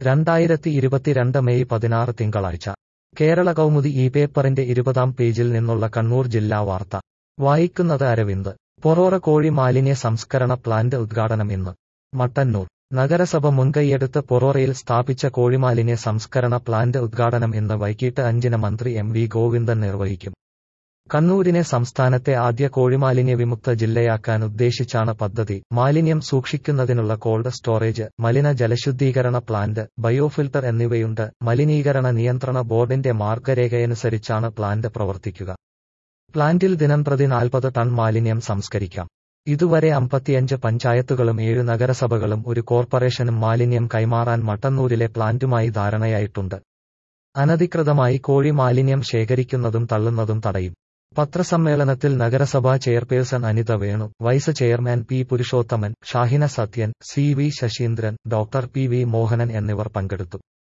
രണ്ടായിരത്തി ഇരുപത്തിരണ്ട് മെയ് പതിനാറ് തിങ്കളാഴ്ച കേരള കൗമുദി ഈ പേപ്പറിന്റെ ഇരുപതാം പേജിൽ നിന്നുള്ള കണ്ണൂർ ജില്ലാ വാർത്ത വായിക്കുന്നത് അരവിന്ദ് പൊറോറ കോഴി മാലിന്യ സംസ്കരണ പ്ലാന്റ് ഉദ്ഘാടനം ഇന്ന് മട്ടന്നൂർ നഗരസഭ മുൻകൈയെടുത്ത് പൊറോറയിൽ സ്ഥാപിച്ച കോഴിമാലിന്യ സംസ്കരണ പ്ലാന്റ് ഉദ്ഘാടനം ഇന്ന് വൈകിട്ട് അഞ്ചിന് മന്ത്രി എം വി ഗോവിന്ദൻ നിർവഹിക്കും കണ്ണൂരിനെ സംസ്ഥാനത്തെ ആദ്യ കോഴിമാലിന്യ വിമുക്ത ജില്ലയാക്കാൻ ഉദ്ദേശിച്ചാണ് പദ്ധതി മാലിന്യം സൂക്ഷിക്കുന്നതിനുള്ള കോൾഡ് സ്റ്റോറേജ് മലിന ജലശുദ്ധീകരണ പ്ലാന്റ് ബയോഫിൽട്ടർ എന്നിവയുണ്ട് മലിനീകരണ നിയന്ത്രണ ബോർഡിന്റെ മാർഗരേഖയനുസരിച്ചാണ് പ്ലാന്റ് പ്രവർത്തിക്കുക പ്ലാന്റിൽ ദിനംപ്രതി നാൽപ്പത് ടൺ മാലിന്യം സംസ്കരിക്കാം ഇതുവരെ അമ്പത്തിയഞ്ച് പഞ്ചായത്തുകളും ഏഴ് നഗരസഭകളും ഒരു കോർപ്പറേഷനും മാലിന്യം കൈമാറാൻ മട്ടന്നൂരിലെ പ്ലാന്റുമായി ധാരണയായിട്ടുണ്ട് അനധികൃതമായി കോഴി മാലിന്യം ശേഖരിക്കുന്നതും തള്ളുന്നതും തടയും പത്രസമ്മേളനത്തിൽ നഗരസഭാ chairperson Anitha Venu vice chairman P Purushothaman Shahina Sathyan C V Sasheendran doctor P V Mohanan എന്നിവർ പങ്കെടുത്തു